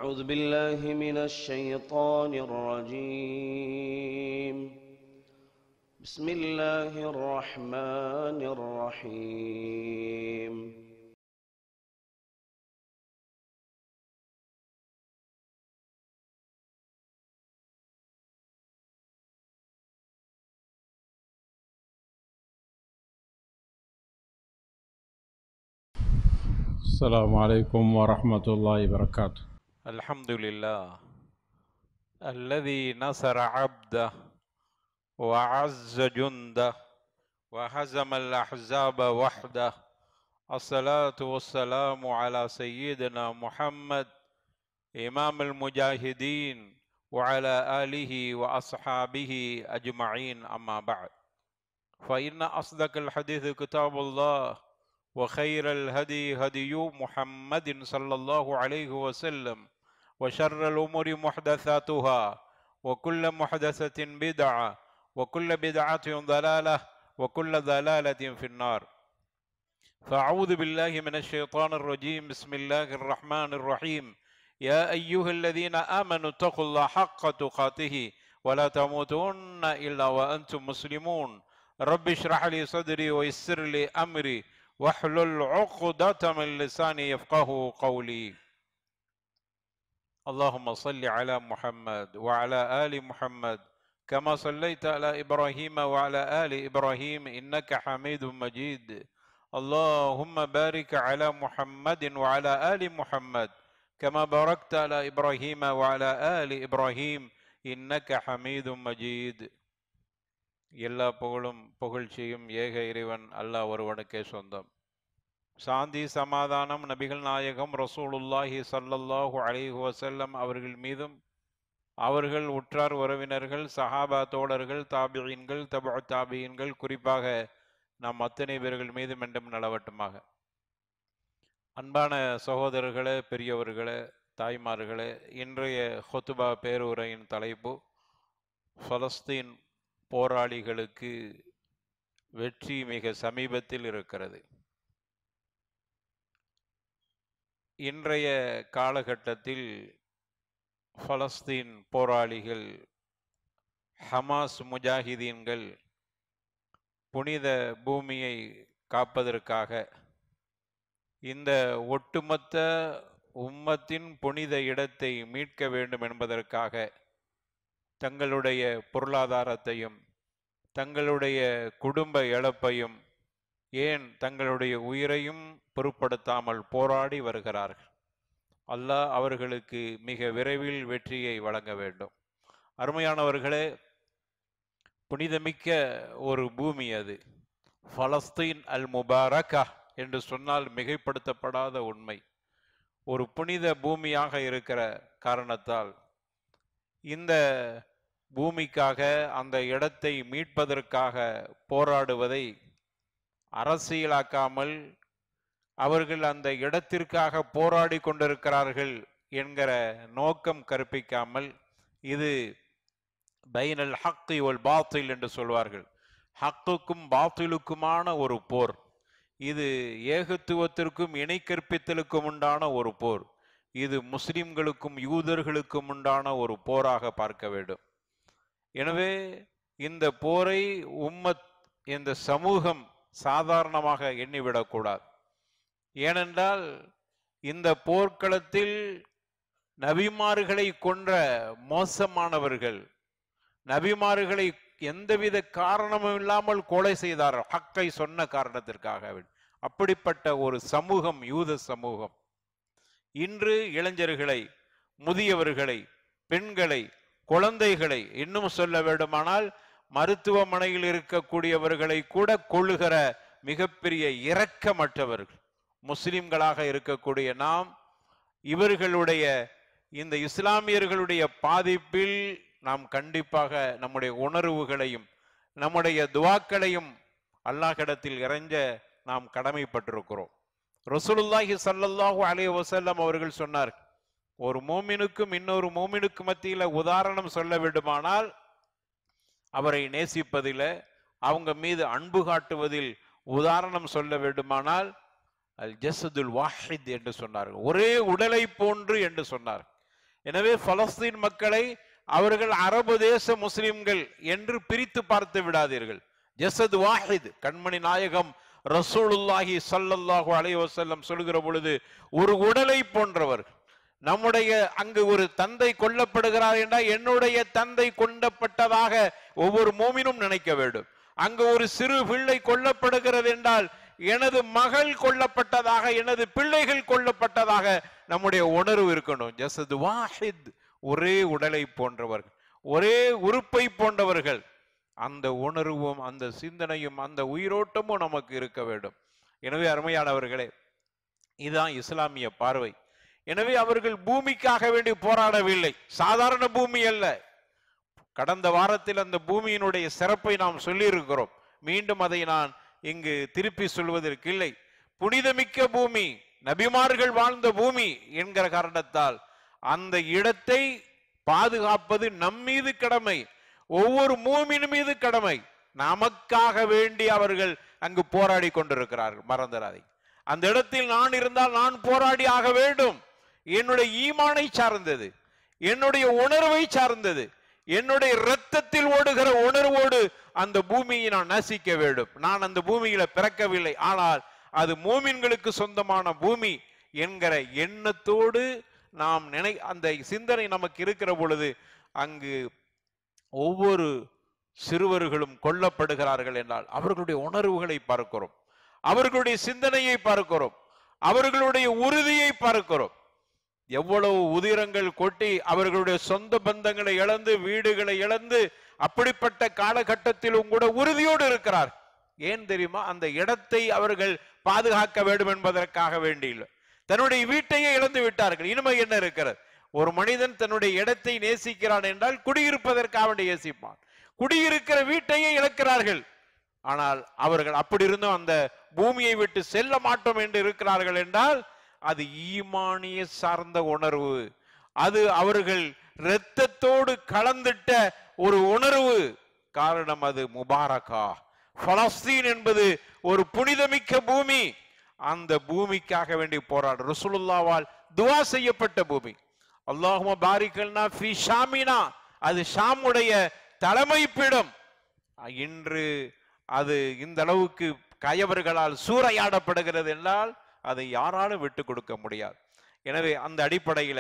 أعوذ بالله من الشيطان الرجيم بسم الله الرحمن الرحيم السلام عليكم ورحمة الله وبركاته الحمد لله الذي نصر عبده وعز جنده وهزم الأحزاب وحده الصلاة والسلام على سيدنا محمد إمام المجاهدين وعلى آله وأصحابه أجمعين أما بعد فإن أصدق الحديث كتاب الله وخير الهدي هدي محمد صلى الله عليه وسلم وشر الأمور محدثاتها وكل محدثة بدعة وكل بدعة ضلالة وكل ضلالة في النار فأعوذ بالله من الشيطان الرجيم بسم الله الرحمن الرحيم يا أيها الذين آمنوا اتقوا الله حق تقاته ولا تموتن إلا وأنتم مسلمون رب اشرح لي صدري ويسر لي أمري واحلل عقدة من لساني يفقه قولي اللهم صل على محمد وعلى آل محمد كما صليت على إبراهيم وعلى آل إبراهيم إنك حميد مجيد اللهم بارك على محمد وعلى آل محمد كما باركت على إبراهيم وعلى آل إبراهيم إنك حميد مجيد எல்லா புகழும் புகழ்ச்சியும் ஏக இறைவன் அல்லாஹ் ஒருவனுக்கே சொந்தம் சாந்தி சமாதானம் நபிகள் நாயகம் ரசூலுல்லாஹி ஸல்லல்லாஹு அலைஹி வஸல்லம் அவர்கள் மீதும் அவர்கள் உற்றார் உறவினர்கள் சஹாபா தோழர்கள் தாபியீன்கள் தபு தாபியீன்கள் குறிப்பாக நாம் அத்தனை பேர்கள் மீதும் என்றும் நலவட்டுமாக அன்பான சகோதரர்களே பெரியவர்களே தாய்மார்களே இன்றைய ஹொத்துபா பேருரையின் தலைப்பு பலஸ்தீன் போராளிகளுக்கு வெற்றி மிக சமீபத்தில் இருக்கிறது இன்றைய காலகட்டத்தில் பலஸ்தீன் போராளிகள் ஹமாஸ் முஜாஹிதீன்கள் புனித பூமியை காப்பதற்காக இந்த ஒட்டுமொத்த உம்மத்தின் புனித இடத்தை மீட்க வேண்டும் என்பதற்காக தங்களுடைய பொருளாதாரத்தையும் தங்களுடைய குடும்ப இழப்பையும் ஏன் தங்களுடைய உயிரையும் பொருட்படுத்தாமல் போராடி வருகிறார்கள் அல்லாஹ் அவர்களுக்கு மிக விரைவில் வெற்றியை வழங்க வேண்டும் அருமையானவர்களே புனிதமிக்க ஒரு பூமி அது பலஸ்தீன் அல் முபாரகா என்று சொன்னால் மிகைப்படுத்தப்படாத உண்மை ஒரு புனித பூமியாக இருக்கிற காரணத்தால் இந்த பூமிக்காக அந்த இடத்தை மீட்பதற்காக போராடுவதை அரசியலாக்காமல் அவர்கள் அந்த இடத்திற்காக போராடி கொண்டிருக்கிறார்கள் என்கிற நோக்கம் கற்பிக்காமல் இது பைனல் ஹக்கி ஒல் பாத்தில் என்று சொல்வார்கள் ஹக்குக்கும் பாத்திலுக்குமான ஒரு போர் இது ஏகத்துவத்திற்கும் இணை கற்பித்தலுக்கும் உண்டான ஒரு போர் இது முஸ்லிம்களுக்கும் யூதர்களுக்கும் உண்டான ஒரு போராக பார்க்க வேண்டும் எனவே இந்த போரை உம்மத் இந்த சமூகம் சாதாரணமாக எண்ணிவிடக்கூடாது ஏனென்றால் இந்த போர்க்களத்தில் நபிமார்களை கொன்ற மோசமானவர்கள் நபிமார்களை எந்தவித காரணமும் இல்லாமல் கொலை செய்தார்கள் ஹக்கை சொன்ன காரணத்திற்காக அப்படிப்பட்ட ஒரு சமூகம் யூத சமூகம் இன்று இளைஞர்களை முதியவர்களை பெண்களை குழந்தைகளை இன்னும் சொல்ல வேண்டுமானால் மருத்துவமனையில் இருக்கக்கூடியவர்களை கூட கொள்ளுகிற மிகப்பெரிய இரக்கமற்றவர்கள் முஸ்லிம்களாக இருக்கக்கூடிய நாம் இவர்களுடைய இந்த இஸ்லாமியர்களுடைய பாதிப்பில் நாம் கண்டிப்பாக நம்முடைய உணர்வுகளையும் நம்முடைய துவாக்களையும் அல்லாஹிடத்தில் இறைஞ்ச நாம் கடமைப்பட்டிருக்கிறோம் ரசூலுல்லாஹி ஸல்லல்லாஹு அலைஹி வஸல்லம் அவர்கள் சொன்னார் ஒரு மூமினுக்கும் இன்னொரு மூமினுக்கு மத்தியில உதாரணம் சொல்ல வேண்டுமானால் அவரை நேசிப்பதில் அவங்க மீது அன்பு காட்டுவதில் உதாரணம் சொல்ல வேண்டுமானால் அல் ஜசதுல் வாஹித் என்று சொன்னார்கள் ஒரே உடலை போன்று என்று சொன்னார் எனவே பலஸ்தீன் மக்களை அவர்கள் அரபு தேச முஸ்லிம்கள் என்று பிரித்து பார்த்து விடாதீர்கள் ஜசத் வாஹித் கண்மணி நாயகம் ரசூலுல்லாஹி ஸல்லல்லாஹு அலைஹி வஸல்லம் சொல்கிற பொழுது ஒரு உடலை போன்றவர் நம்முடைய அங்கு ஒரு தந்தை கொல்லப்படுகிறார் என்றால் என்னுடைய தந்தை கொல்லப்பட்டதாக ஒவ்வொரு மோமினும் நினைக்க வேண்டும் அங்கு ஒரு சிறு பிள்ளை கொல்லப்படுகிறது என்றால் எனது மகள் கொல்லப்பட்டதாக எனது பிள்ளைகள் கொல்லப்பட்டதாக நம்முடைய உணர்வு இருக்கணும் ஜசது வாஹித் ஒரே உடலை போன்றவர்கள் ஒரே உறுப்பை போன்றவர்கள் அந்த உணர்வும் அந்த சிந்தனையும் அந்த உயிரோட்டமும் நமக்கு இருக்க வேண்டும் எனவே அருமையானவர்களே இதுதான் இஸ்லாமிய பார்வை எனவே அவர்கள் பூமிக்காக வேண்டி போராடவில்லை சாதாரண பூமி அல்ல கடந்த வாரத்தில் அந்த பூமியினுடைய சிறப்பை நாம் சொல்லியிருக்கிறோம் மீண்டும் அதை நான் இங்கு திருப்பி சொல்வதற்கு இல்லை புனிதமிக்க பூமி நபிமார்கள் வாழ்ந்த பூமி என்கிற காரணத்தால் அந்த இடத்தை பாதுகாப்பது நம் மீது கடமை ஒவ்வொரு மூமின் மீது கடமை நமக்காக வேண்டி அவர்கள் அங்கு போராடி கொண்டிருக்கிறார்கள் மறந்துடாதை அந்த இடத்தில் நான் இருந்தால் நான் போராடி ஆக வேண்டும் என்னுடைய ஈமானை சார்ந்தது என்னுடைய உணர்வை சார்ந்தது என்னுடைய இரத்தத்தில் ஓடுகிற உணர்வோடு அந்த பூமியை நான் நசிக்க வேண்டும் நான் அந்த பூமியில பிறக்கவில்லை ஆனால் அது மூமின்களுக்கு சொந்தமான பூமி என்கிற எண்ணத்தோடு நாம் நினை அந்த சிந்தனை நமக்கு இருக்கிற பொழுது அங்கு ஒவ்வொரு சிறுவர்களும் கொல்லப்படுகிறார்கள் என்றால் அவர்களுடைய உணர்வுகளை பார்க்கிறோம் அவர்களுடைய சிந்தனையை பார்க்கிறோம் அவர்களுடைய உறுதியை பார்க்கிறோம் எவ்வளவு உதிரங்கள் கொட்டி அவர்களுடைய சொந்த பந்தங்களை இழந்து வீடுகளை இழந்து அப்படிப்பட்ட காலகட்டத்திலும் கூட உறுதியோடு இருக்கிறார் ஏன் தெரியுமா அந்த இடத்தை அவர்கள் பாதுகாக்க வேண்டும் என்பதற்காக வேண்டியில்லை தன்னுடைய வீட்டையே இழந்து விட்டார்கள் இனிமை என்ன இருக்கிறது ஒரு மனிதன் தன்னுடைய இடத்தை நேசிக்கிறான் என்றால் குடியிருப்பதற்காக வேண்டி நேசிப்பான் குடியிருக்கிற வீட்டையே இழக்கிறார்கள் ஆனால் அவர்கள் அப்படி இருந்தும் அந்த பூமியை விட்டு செல்ல மாட்டோம் என்று இருக்கிறார்கள் என்றால் அது ஈமானிய சார்ந்த உணர்வு அது அவர்கள் இரத்தத்தோடு கலந்திட்ட ஒரு உணர்வு காரணம் அது முபாரகா பலஸ்தீன் என்பது ஒரு புனிதமிக்க பூமி அந்த பூமிக்காக வேண்டி போராடு ரசூலுல்லாவால் துவா செய்யப்பட்ட பூமி அல்லாஹும பாரிக்கல்னா ஃபி ஷாமினா அது ஷாமுடைய தலைமைப்பிடம் இன்று அது இந்த அளவுக்கு கயவர்களால் சூறையாடப்படுகிறது என்றால் அதை யாராலும் விட்டு கொடுக்க முடியாது எனவே அந்த அடிப்படையில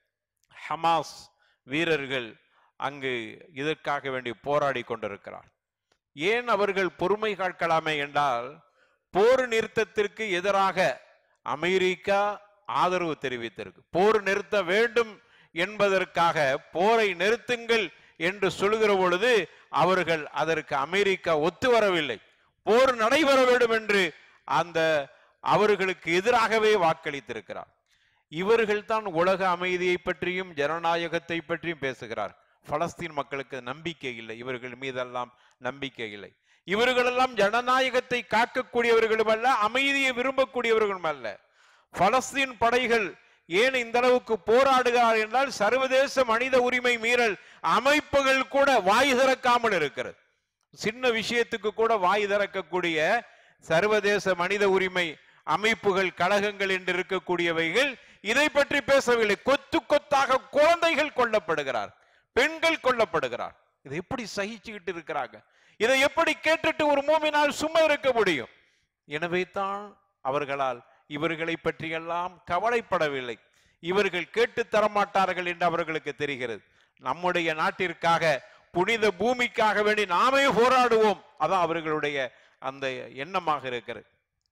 ஹமாஸ் வீரர்கள் அங்கு இதற்காக வேண்டி போராடி கொண்டிருக்கிறார் ஏன் அவர்கள் பொறுமை காக்கலாமே என்றால் போர் நிறுத்தத்திற்கு எதிராக அமெரிக்கா ஆதரவு தெரிவித்திருக்கு போர் நிறுத்த வேண்டும் என்பதற்காக போரை நிறுத்துங்கள் என்று சொல்லுகிற பொழுது அவர்கள் அதற்கு அமெரிக்கா ஒத்து வரவில்லை போர் நடைபெற வேண்டும் என்று அந்த அவர்களுக்கு எதிராகவே வாக்களித்திருக்கிறார் இவர்கள் தான் உலக அமைதியை பற்றியும் ஜனநாயகத்தை பற்றியும் பேசுகிறார் பலஸ்தீன் மக்களுக்கு நம்பிக்கை இல்லை இவர்கள் மீதெல்லாம் நம்பிக்கை இல்லை இவர்களெல்லாம் ஜனநாயகத்தை காக்கக்கூடியவர்களும் அல்ல அமைதியை விரும்பக்கூடியவர்களும் அல்ல பலஸ்தீன் படைகள் ஏன் இந்த அளவுக்கு போராடுகிறார் என்றால் சர்வதேச மனித உரிமை மீறல் அமைப்புகள் கூட வாய் திறக்காமல் இருக்கிறது சின்ன விஷயத்துக்கு கூட வாய் திறக்கக்கூடிய சர்வதேச மனித உரிமை அமைப்புகள் கழகங்கள் என்று இருக்கக்கூடியவைகள் இதை பற்றி பேசவில்லை கொத்து கொத்தாக குழந்தைகள் கொல்லப்படுகிறார் பெண்கள் கொல்லப்படுகிறார் இதை எப்படி சகிச்சுக்கிட்டு இருக்கிறாங்க இதை எப்படி கேட்டுட்டு ஒரு மூமினால் சும்மா இருக்க முடியும் எனவே தான் அவர்களால் இவர்களை பற்றியெல்லாம் கவலைப்படவில்லை இவர்கள் கேட்டு தரமாட்டார்கள் என்று அவர்களுக்கு தெரிகிறது நம்முடைய நாட்டிற்காக புனித பூமிக்காக வேண்டி நாமே போராடுவோம் அதான் அவர்களுடைய அந்த எண்ணமாக இருக்கிறது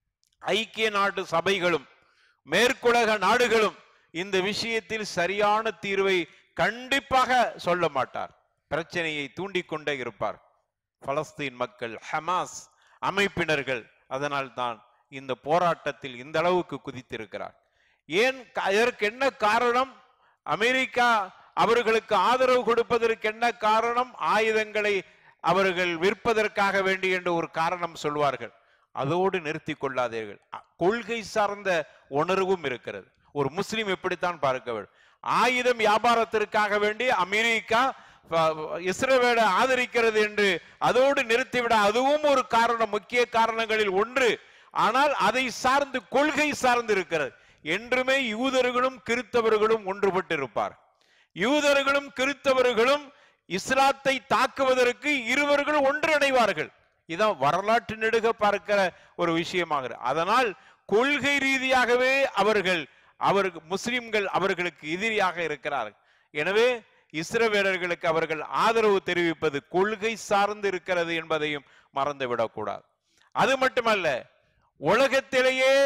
ஐக்கிய நாட்டு சபைகளும் மேற்குலக நாடுகளும் இந்த விஷயத்தில் சரியான தீர்வை கண்டிப்பாக சொல்ல மாட்டார் பிரச்சனையை தூண்டிக்கொண்டே இருப்பார் பலஸ்தீன் மக்கள் ஹமாஸ் அமைப்பினர்கள் அதனால் தான் இந்த போராட்டத்தில் இந்த அளவுக்கு குதித்திருக்கிறார் ஏன் க- அதற்கு என்ன காரணம் அமெரிக்கா அவர்களுக்கு ஆதரவு கொடுப்பதற்கு என்ன காரணம் ஆயுதங்களை அவர்கள் விற்பதற்காக வேண்டி என்று ஒரு காரணம் சொல்வார்கள் அதோடு நிறுத்தி கொள்ளாதீர்கள் அ- கொள்கை சார்ந்த உணர்வும் இருக்கிறது ஒரு முஸ்லிம் எப்படித்தான் பார்க்க வேண்டும் ஆயுதம் வியாபாரத்திற்காக வேண்டி அமெரிக்கா ப- இஸ்ரவேலை ஆதரிக்கிறது என்று அதோடு நிறுத்திவிட அதுவும் ஒரு காரணம் முக்கிய காரணங்களில் ஒன்று ஆனால் அதை சார்ந்து கொள்கை சார்ந்து இருக்கிறது என்றுமே யூதர்களும் கிறிஸ்தவர்களும் ஒன்றுபட்டு இருப்பார் யூதர்களும் கிறிஸ்தவர்களும் இஸ்லாத்தை தாக்குவதற்கு இருவர்கள் ஒன்றிணைவார்கள் இதான் வரலாற்று நெடுக பார்க்கிற ஒரு விஷயமாகிறது அதனால் கொள்கை ரீதியாகவே அவர்கள் அவர்கள் முஸ்லிம்கள் அவர்களுக்கு எதிரியாக இருக்கிறார்கள் எனவே இஸ்ரவேலர்களுக்கு அவர்கள் ஆதரவு தெரிவிப்பது கொள்கை சார்ந்து இருக்கிறது என்பதையும் மறந்துவிடக்கூடாது அது மட்டுமல்ல உலகத்திலேயே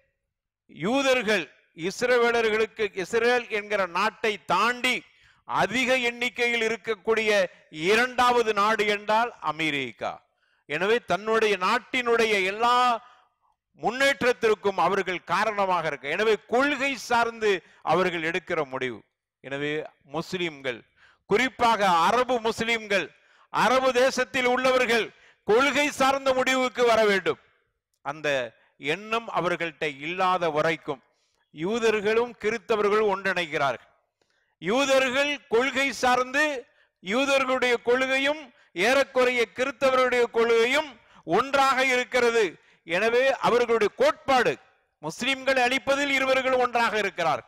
யூதர்கள் இஸ்ரவேலர்களுக்கு இஸ்ரேல் என்கிற நாட்டை தாண்டி அதிக எண்ணிக்கையில் இருக்கக்கூடிய இரண்டாவது நாடு என்றால் அமெரிக்கா எனவே தன்னுடைய நாட்டினுடைய எல்லா முன்னேற்றத்திற்கும் அவர்கள் காரணமாக இருக்க எனவே கொள்கை சார்ந்து அவர்கள் எடுக்கிற முடிவு எனவே முஸ்லிம்கள் குறிப்பாக அரபு முஸ்லிம்கள் அரபு தேசத்தில் உள்ளவர்கள் கொள்கை சார்ந்த முடிவுக்கு வர வேண்டும் அந்த எண்ணம் அவர்கள்ட்ட இல்லாத வரைக்கும் யூதர்களும் கிறிஸ்தவர்களும் ஒன்றிணைகிறார்கள் யூதர்கள் கொள்கை சார்ந்து யூதர்களுடைய கொள்கையும் ஏறக்குறைய கிறிஸ்தவருடைய கொள்கையும் ஒன்றாக இருக்கிறது எனவே அவர்களுடைய கோட்பாடு முஸ்லிம்களை அழிப்பதில் இருவர்கள் ஒன்றாக இருக்கிறார்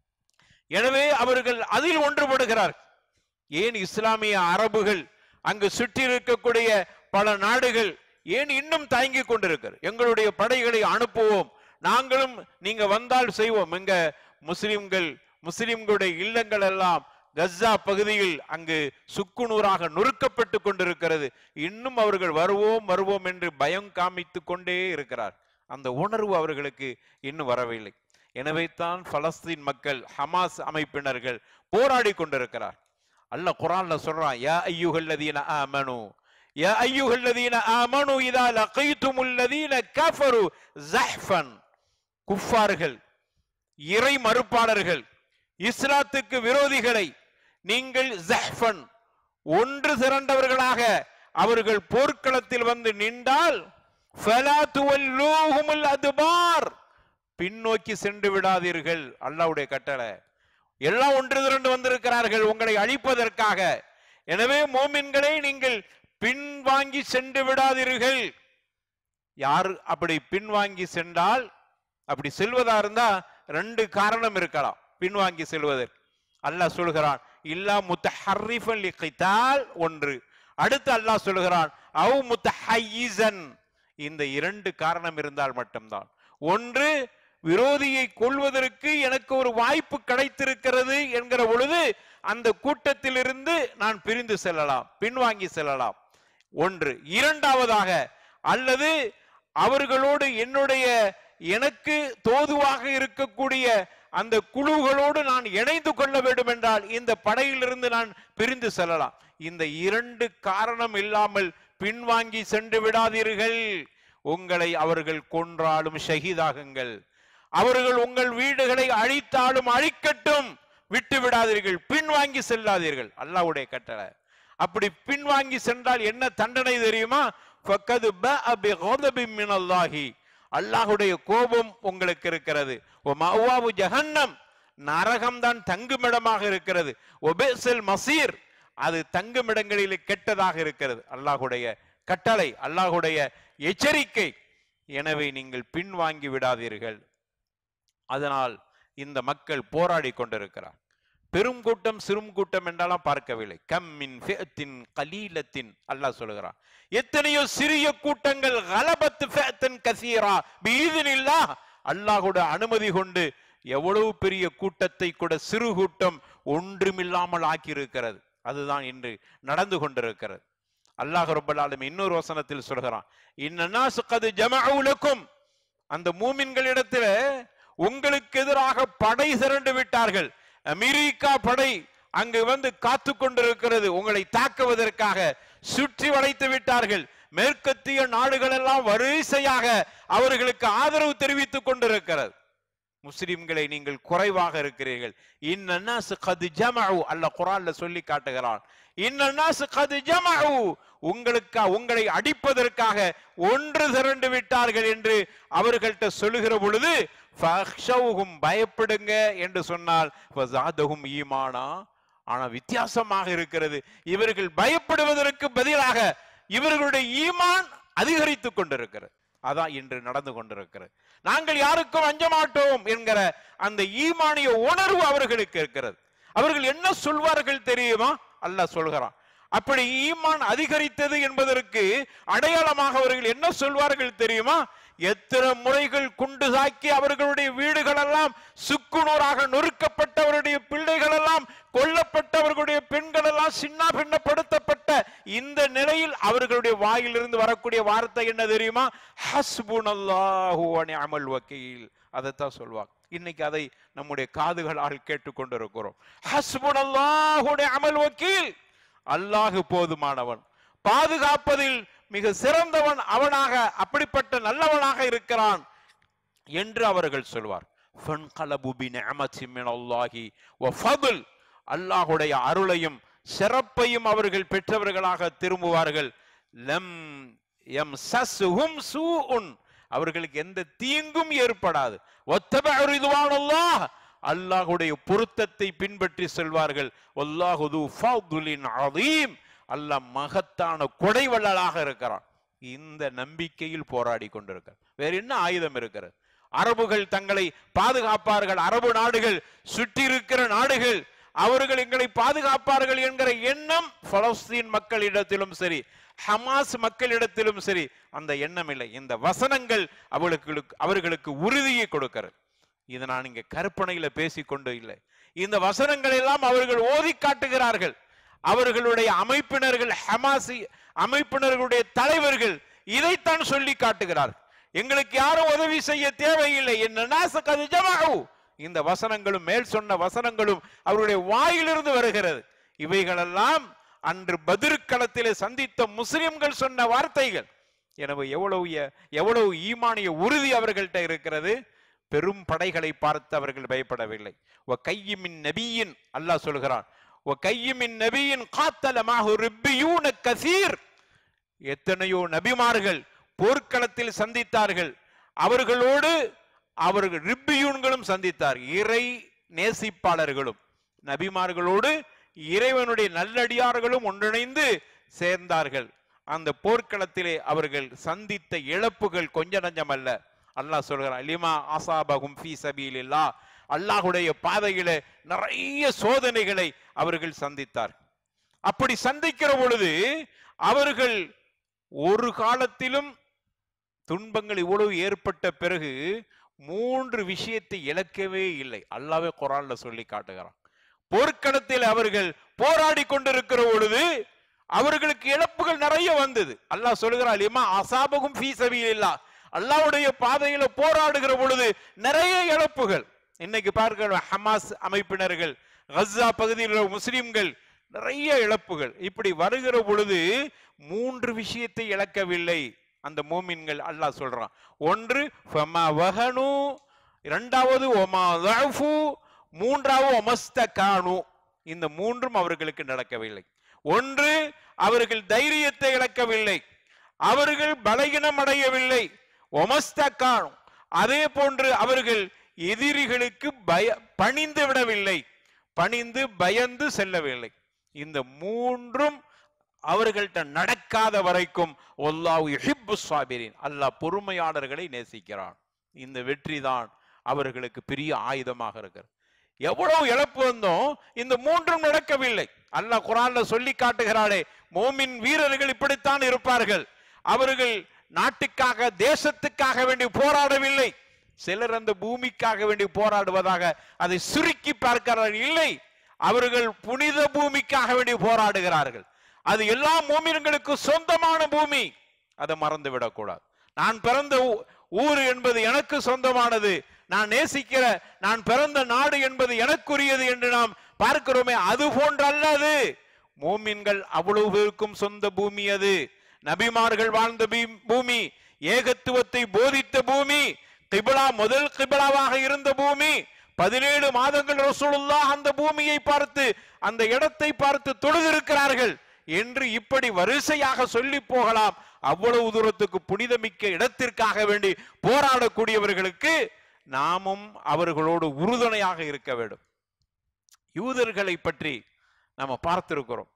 எனவே அவர்கள் அதில் ஒன்றுபடுகிறார் ஏன் இஸ்லாமிய அரபுகள் அங்கு சுற்றி இருக்கக்கூடிய பல நாடுகள் ஏன் இன்னும் தயங்கிக் கொண்டிருக்கிறார் எங்களுடைய படைகளை அனுப்புவோம் நாங்களும் நீங்க வந்தால் செய்வோம் எங்க முஸ்லிம்கள் முஸ்லிம்களுடைய இல்லங்கள் எல்லாம் கஸ்ஸா பகுதியில் அங்கு சுக்குநூறாக நொறுக்கப்பட்டு கொண்டிருக்கிறது இன்னும் அவர்கள் வருவோம் வருவோம் என்று பயம் காமித்துக் கொண்டே இருக்கிறார் அந்த உணர்வு அவர்களுக்கு இன்னும் வரவில்லை எனவே தான் பலஸ்தீன் மக்கள் ஹமாஸ் அமைப்பினர்கள் போராடி கொண்டிருக்கிறார் அல்லாஹ் குரான்ல சொல்றான் யா ஐயுகல்லதீன ஆமனு யா ஐயுகல்லதீன ஆமனு இதா லகைத்துமுல்லதீன கஃபரு ஜஹ்ஃபன் குஃபார்கள் இறை மறுப்பாளர்கள் இஸ்லாத்துக்கு விரோதிகளை நீங்கள் ஜஹ்ஃபன் ஒன்று திரண்டவர்களாக அவர்கள் போர்க்களத்தில் வந்து நின்றால் ஃபலா துவல்லூஹுமுல் அதுபார் பின்னோக்கி சென்று விடாதீர்கள் அல்லாஹ்வுடைய கட்டளை எல்லாம் ஒன்று திரண்டு வந்திருக்கிறார்கள் உங்களை அழிப்பதற்காக எனவே மோமின்களை நீங்கள் பின்வாங்கி சென்று விடாதீர்கள் யார் அப்படி பின்வாங்கி சென்றால் அப்படி செல்வதா இருந்தா ரெண்டு காரணம் இருக்கலாம் பின்வாங்கி செல்வதற்கு அல்லாஹ் சொல்கிறான் இல்லா முத்தஹர்ரிஃபன் லிகிதால் ஒன்று அடுத்து அல்லாஹ் சொல்கிறான் அவ் முத்தஹையிசன் இந்த இரண்டு காரணம் இருந்தால் மட்டும்தான் ஒன்று விரோதியை கொள்வதற்கு எனக்கு ஒரு வாய்ப்பு கிடைத்திருக்கிறது என்கிற பொழுது அந்த கூட்டத்திலிருந்து நான் பிரிந்து செல்லலாம் பின்வாங்கி செல்லலாம் ஒன்று இரண்டாவதாக அல்லது அவர்களோடு என்னுடைய எனக்கு தோதுவாக இருக்கக்கூடிய அந்த குழுகளோடு நான் இணைந்து கொள்ள வேண்டும் என்றால் இந்த படையிலிருந்து நான் பிரிந்து செல்லலாம் இந்த இரண்டு காரணம் இல்லாமல் பின்வாங்கி சென்று விடாதீர்கள் உங்களை அவர்கள் கொன்றாலும் ஷஹீதாகுங்கள் அவர்கள் உங்கள் வீடுகளை அழித்தாலும் அழிக்கட்டும் விட்டு விடாதீர்கள் பின்வாங்கி செல்லாதீர்கள் அல்லாஹ்வுடைய கட்டளை அப்படி பின்வாங்கி சென்றால் என்ன தண்டனை தெரியுமா ஃபக்கது பஅ பிகதபின் மினல்லாஹி அல்லாஹ்வுடைய கோபம் உங்களுக்கு இருக்கிறது ஒ மஅவாவு ஜஹன்னம் நரகம்தான் தங்குமிடமாக இருக்கிறது ஒபேசல் மசீர் அது தங்குமிடங்களில் கெட்டதாக இருக்கிறது அல்லாஹ்வுடைய கட்டளை அல்லாஹ்வுடைய எச்சரிக்கை எனவே நீங்கள் பின்வாங்கி விடாதீர்கள் அதனால் இந்த மக்கள் போராடி கொண்டிருக்கிறார் பெரும் கூட்டம் சிறும் கூட்டம் என்றெல்லாம் பார்க்கவில்லை கம்மின் ஃபிஅத்தின் கலீலத்தின் அல்லாஹ் சொல்கிறான் எத்தனையோ சிறிய கூட்டங்கள் கலபத்து ஃபிஅத்தன் கசீரா பீதினில்லாஹ் அல்லாஹ்வோட அனுமதி கொண்டு எவ்வளவு பெரிய கூட்டத்தை கூட சிறு கூட்டம் ஒன்றுமில்லாமல் ஆக்கியிருக்கிறது அதுதான் இன்று நடந்து கொண்டிருக்கிறது அல்லாஹ் ரப்பல் ஆலமீன் இன்னொரு வசனத்தில் சொல்கிறான் இன்னன்னாஸ் கது ஜமஅவுலக்கும் அந்த மூமின்களிடத்துல உங்களுக்கு எதிராக படை திரண்டு விட்டார்கள் அமெரிக்கா படை அங்கு வந்து காத்து கொண்டிருக்கிறது உங்களை தாக்குவதற்காக சுற்றி வளைத்து விட்டார்கள் மேற்கத்திய நாடுகள் எல்லாம் வரிசையாக அவர்களுக்கு ஆதரவு தெரிவித்துக் கொண்டிருக்கிறது முஸ்லிம்களை நீங்கள் குறைவாக இருக்கிறீர்கள் இன்னன்னாஸ் கது ஜமஉ அல்லாஹ் குர்ஆன்ல சொல்லி காட்டுகிறான் இன்னன்னாஸ் கது ஜமஉ உங்களுக்கு உங்களை அடிப்பதற்காக ஒன்று திரண்டு விட்டார்கள் என்று அவர்கள்ட்ட சொல்லுகிற பொழுது ஃபக்ஷவுஹும் பயப்படுங்க என்று சொன்னால் ஃபஸாதஹும் ஈமானா ஆனா வித்தியாசமாக இருக்கிறது இவர்கள் பயப்படுவதற்கு பதிலாக இவர்களுடைய ஈமான் அதிகரித்துக் கொண்டிருக்கிறது அதான் இன்று நடந்து கொண்டிருக்கிறது நாங்கள் யாருக்கும் அஞ்ச மாட்டோம் என்கிற அந்த ஈமானிய உணர்வு அவர்களுக்கு இருக்கிறது அவர்கள் என்ன சொல்வார்கள் தெரியுமா அல்லாஹ் சொல்கிறான் அப்படி ஈமான் அதிகரித்தது என்பதற்கு அடையாளமாக அவர்கள் என்ன சொல்வார்கள் தெரியுமா எத்தனை முறைகள் குண்டு தாக்கி அவர்களுடைய வீடுகள் எல்லாம் சுக்குநூறாக நொறுக்கப்பட்டவருடைய பிள்ளைகள் எல்லாம் கொல்லப்பட்டவர்களுடைய பெண்கள் எல்லாம் சின்ன பின்னப்படுத்தப்பட்ட இந்த நிலையில் அவர்களுடைய வாயிலிருந்து வரக்கூடிய வார்த்தை என்ன தெரியுமா ஹஸ்புனல்லாஹு வ நிஅமல் வக்கீல் அதைத்தான் சொல்வாங்க இன்னைக்கு அதை நம்முடைய காதுகளால் கேட்டுக்கொண்டிருக்கிறோம் ஹஸ்புனல்லாஹு நிஅமல் வக்கீல் அல்லாஹ் போதுமானவன் பாதுகாப்பதில் மிக சிறந்தவன் அவனாக அப்படிப்பட்ட நல்லவனாக இருக்கிறான் என்று அவர்கள் சொல்வார் ஃபன்கலபு பிநிஅமத்தி மினல்லாஹி வ ஃபضل அல்லாஹ்வுடைய அருளையும் சிறப்பையும் அவர்கள் பெற்றவர்களாக திரும்புவார்கள் லம் எம் சஸ்ஹும் சூஉன் அவர்களுக்கு எந்த தீங்கும் ஏற்படாது ஒத்தபஅ ரிதுவானல்லாஹ் அல்லாஹ்வுடைய பொருத்தத்தை பின்பற்றி செல்வார்கள் வல்லாஹு து ஃபதுலின் அதீம் அல்லாஹ் மகத்தான கொடைவள்ளலாக இருக்கிறான் இந்த நம்பிக்கையில் போராடி கொண்டிருக்கிறார் வேற என்ன ஆயுதம் இருக்கிறது அரபுகள் தங்களை பாதுகாப்பார்கள் அரபு நாடுகள் சுற்றி இருக்கிற நாடுகள் அவர்கள் எங்களை பாதுகாப்பார்கள் என்கிற எண்ணம் பலஸ்தீன் மக்களிடத்திலும் சரி ஹமாஸ் மக்களிடத்திலும் சரி அந்த எண்ணம் இல்லை இந்த வசனங்கள் அவர்களுக்கு அவர்களுக்கு உறுதியை கொடுக்கிறது இதை நான் இங்க கற்பனையில பேசிக்கொண்டு இல்லை இந்த வசனங்கள் எல்லாம் அவர்கள் ஓதி காட்டுகிறார்கள் அவர்களுடைய அமைப்பினர்கள் ஹமாசி அமைப்பினர்களுடைய தலைவர்கள் இதைத்தான் சொல்லி காட்டுகிறார்கள் எங்களுக்கு யாரும் உதவி செய்ய தேவையில்லை என்ன இந்த வசனங்களும் மேல் சொன்ன வசனங்களும் அவருடைய வாயிலிருந்து வருகிறது இவைகளெல்லாம் அன்று பதிர்களத்திலே சந்தித்த முஸ்லிம்கள் சொன்ன வார்த்தைகள் எனவே எவ்வளவு எ- எவ்வளவு ஈமானிய உறுதி அவர்கள்ட்ட இருக்கிறது பெரும் படைகளை பார்த்து அவர்கள் பயப்படவில்லை ஒ கையுமின் நபியின் அல்லாஹ் சொல்கிறான் ஒ கையுமின் நபியின் காத்தலமாக ரிப்பியூன கசீர் எத்தனையோ நபிமார்கள் போர்க்களத்தில் சந்தித்தார்கள் அவர்களோடு அவர்கள் ரிப்பியூன்களும் சந்தித்தார் இறை நேசிப்பாளர்களும் நபிமார்களோடு இறைவனுடைய நல்லடியார்களும் ஒன்றிணைந்து சேர்ந்தார்கள் அந்த போர்க்களத்திலே அவர்கள் சந்தித்த இழப்புகள் கொஞ்ச நஞ்சம் அல்ல அல்லாஹ் சொல்கிறான் லிமா ஆசாபகும் ஃபீ சபீலில்லா அல்லாஹ்வுடைய பாதையிலே நிறைய சோதனைகளை அவர்கள் சந்தித்தார் அப்படி சந்திக்கிற பொழுது அவர்கள் ஒரு காலத்திலும் துன்பங்கள் இவ்வளவு ஏற்பட்ட பிறகு மூன்று விஷயத்தை இழக்கவே இல்லை அல்லாவே குரான்ல சொல்லி காட்டுகிறான் போர்க்களத்தில் அவர்கள் போராடி கொண்டிருக்கிற பொழுது அவர்களுக்கு இழப்புகள் நிறைய வந்தது அல்லாஹ் சொல்கிறான் லிமா அசாபகும் ஃபீ சபீலில்லா அல்லாஹ்வுடைய பாதையில போராடுகிற பொழுது நிறைய இழப்புகள் இன்னைக்கு பார்க்கிற ஹமாஸ் அமைப்பினர்கள் கஸ்ஸா பகுதியில் உள்ள முஸ்லிம்கள் நிறைய இழப்புகள் இப்படி வருகிற பொழுது மூன்று விஷயத்தை இழக்கவில்லை அந்த மூமின்கள் அல்லாஹ் சொல்றான் ஒன்று ஃபமா வஹனு இரண்டாவது ஒமா தஃபு மூன்றாவது ஒமஸ்தகானு இந்த மூன்றும் அவர்களுக்கு நடக்கவில்லை ஒன்று அவர்கள் தைரியத்தை இழக்கவில்லை அவர்கள் பலகீனம் அடையவில்லை ஒமஸ்தகானு அதே போன்று அவர்கள் எதிரிகளுக்கு பய பணிந்து விடவில்லை பணிந்து பயந்து செல்லவில்லை இந்த மூன்றும் அவர்கள்ட்ட நடக்காத வரைக்கும் ஒல்லாஹ் யுஹிப்பு சாபிரின் அல்லாஹ் பொறுமையாளர்களை நேசிக்கிறான் இந்த வெற்றி தான் அவர்களுக்கு பெரிய ஆயுதமாக இருக்கிறது எவ்வளவு இழப்பு வந்தோம் இந்த மூன்றும் நடக்கவில்லை அல்லாஹ் குரான்ல சொல்லி காட்டுகிறானே மோமின் வீரர்கள் இப்படித்தான் இருப்பார்கள் அவர்கள் நாட்டுக்காக தேசத்துக்காக வேண்டி போராடவில்லை சிலர் அந்த பூமிக்காக வேண்டி போராடுவதாக அதை சுருக்கி பார்க்கிறார்கள் இல்லை அவர்கள் புனித பூமிக்காக வேண்டி போராடுகிறார்கள் அது எல்லா மூமின்களுக்கு சொந்தமான பூமி அதை மறந்து விடக்கூடாது நான் பிறந்த ஊ- ஊர் என்பது எனக்கு சொந்தமானது நான் நேசிக்கிற நான் பிறந்த நாடு என்பது எனக்குரியது என்று நாம் பார்க்கிறோமே அது போன்றல்ல அது மூமின்கள் அவ்வளவு பேருக்கும் சொந்த பூமி அது நபிமார்கள் வாழ்ந்த பீ- பூமி ஏகத்துவத்தை போதித்த பூமி கிபிலா முதல் கிபிலாவாக இருந்த பூமி பதினேழு மாதங்கள் ரசூலுல்லாஹ் அந்த பூமியை பார்த்து அந்த இடத்தை பார்த்து தொழுதிருக்கிறார்கள் என்று இப்படி வரிசையாக சொல்லி போகலாம் அவ்வளவு தூரத்துக்கு புனிதமிக்க இடத்திற்காக வேண்டி போராடக்கூடியவர்களுக்கு நாமும் அவர்களோடு உறுதுணையாக இருக்க வேண்டும் யூதர்களை பற்றி நாம பார்த்திருக்கிறோம்